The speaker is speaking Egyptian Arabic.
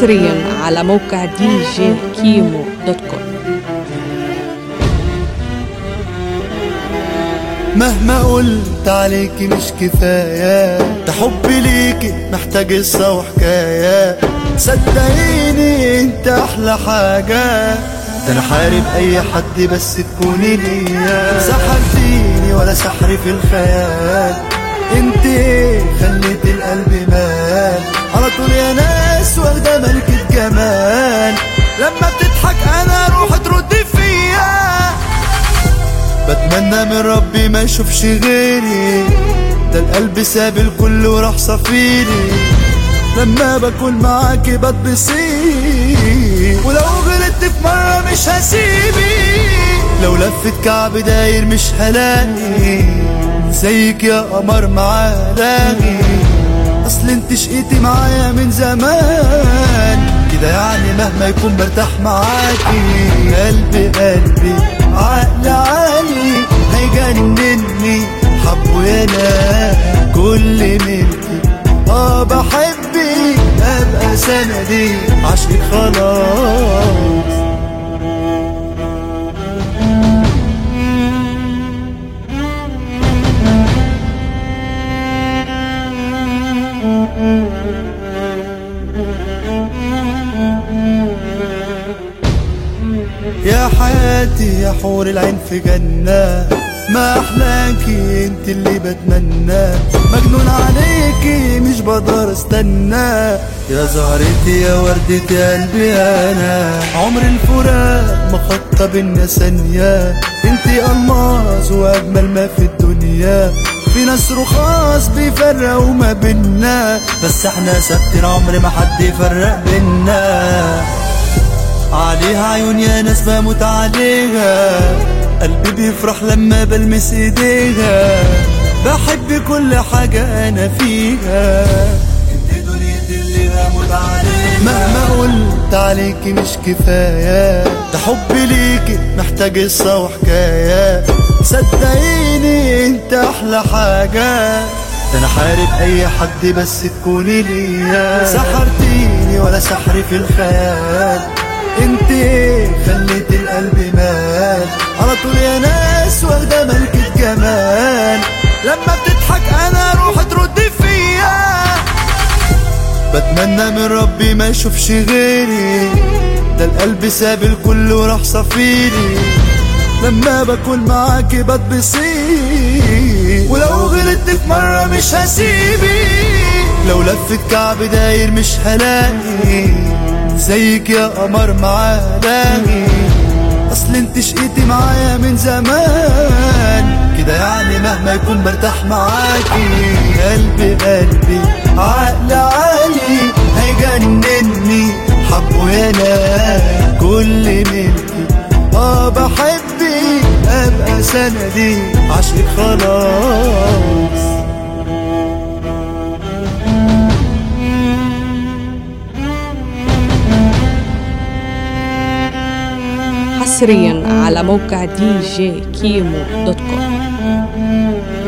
حصريا على موقع دي جي كيمو دوت كوم مهما قلت عليكي مش كفاية ده حبي ليكي محتاج قصة وحكاية صدقيني انت احلى حاجة ده انا حارب اي حد بس تكوني ليا سحرتيني ولا سحر في الخيال انت ايه خليت القلب مال على طول يا ناس واخدة ملكة جمال لما بتضحك انا روح ترد فيا بتمنى من ربي ما يشوفش غيري ده القلب ساب الكل وراح صفيري لما بكون معاكي بتبصير ولو غلطت في مرة مش هسيبي لو لفت كعب داير مش هلاقي زيك يا قمر معالاغي اصل انت شقيتي معايا من زمان كده يعني مهما يكون برتاح معاكي قلبي قلبي عقل عالي هيجنني حبه يانا كل ملكي اه بحبك ابقى سندي عشقك خلاص يا حياتي يا حور العين في جنة ما أحلاكي انت اللي بتمنى مجنون عليكي مش بقدر استنى يا زهرتي يا وردتي قلبي أنا عمر الفراق ما خطى بينا ثانية انت ألماس وأجمل ما في الدنيا في ناس رخاص بيفرقوا ما بينا بس احنا ثابتين عمر ما حد يفرق بينا عليها عيون يا ناس بموت عليها قلبي بيفرح لما بلمس ايديها بحب كل حاجة انا فيها انت دنيتي اللي بموت عليها مهما قلت عليكي مش كفاية ده حبي ليكي محتاج قصة وحكاية صدقيني انت احلى حاجة ده انا حارب اي حد بس تكوني ليا سحرتيني ولا سحر في الخيال انت ايه خليت القلب مال على طول يا ناس واخده ملكة جمال لما بتضحك انا روح ترد فيا بتمنى من ربي ما يشوفش غيري ده القلب ساب الكل وراح صفيري لما بكون معاكي بتبصير ولو غلطت في مرة مش هسيبي لو لفت كعب داير مش هلاقي زيك يا قمر معالاغي اصل انت شقيتي معايا من زمان كده يعني مهما يكون برتاح معاكي قلبي قلبي عقل عالي هيجنني حبه يانا كل ملكي اه بحبك ابقى سندي عشقك خلاص حصريا على موقع دي جي كيمو دوت كوم